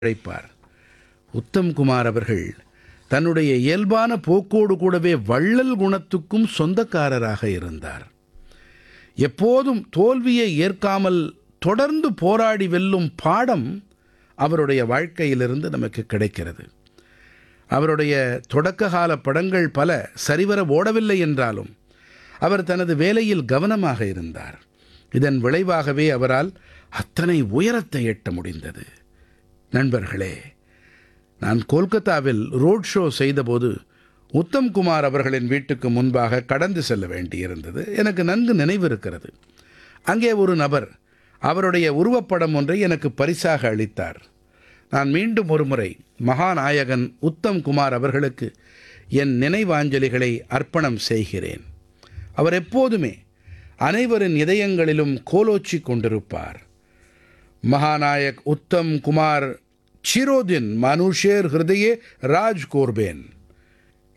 உழைப்பார் உத்தம் குமார் அவர்கள் தன்னுடைய இயல்பான போக்கோடு கூடவே வள்ளல் குணத்துக்கும் சொந்தக்காரராக இருந்தார் எப்போதும் தோல்வியை ஏற்காமல் தொடர்ந்து போராடி வெல்லும் பாடம் அவருடைய வாழ்க்கையிலிருந்து நமக்கு கிடைக்கிறது அவருடைய தொடக்ககால படங்கள் பல சரிவர ஓடவில்லை என்றாலும் அவர் தனது வேலையில் கவனமாக இருந்தார் இதன் விளைவாகவே அவரால் அத்தனை உயரத்தை எட்ட முடிந்தது நண்பர்களே நான் கோல்கத்தாவில் ரோட் ஷோ செய்தபோது உத்தம் குமார் அவர்களின் வீட்டுக்கு முன்பாக கடந்து செல்ல வேண்டியிருந்தது எனக்கு நன்கு நினைவிருக்கிறது அங்கே ஒரு நபர் அவருடைய உருவப்படம் ஒன்றை எனக்கு பரிசாக அளித்தார் நான் மீண்டும் ஒருமுறை மகாநாயகன் உத்தம் குமார் அவர்களுக்கு என் நினைவாஞ்சலிகளை அர்ப்பணம் செய்கிறேன் அவர் எப்போதுமே அனைவரின் இதயங்களிலும் கோலோச்சி கொண்டிருப்பார் महानायक उत्तम कुमार चिरोदिन मानुषेर हृदये राज कोरबेन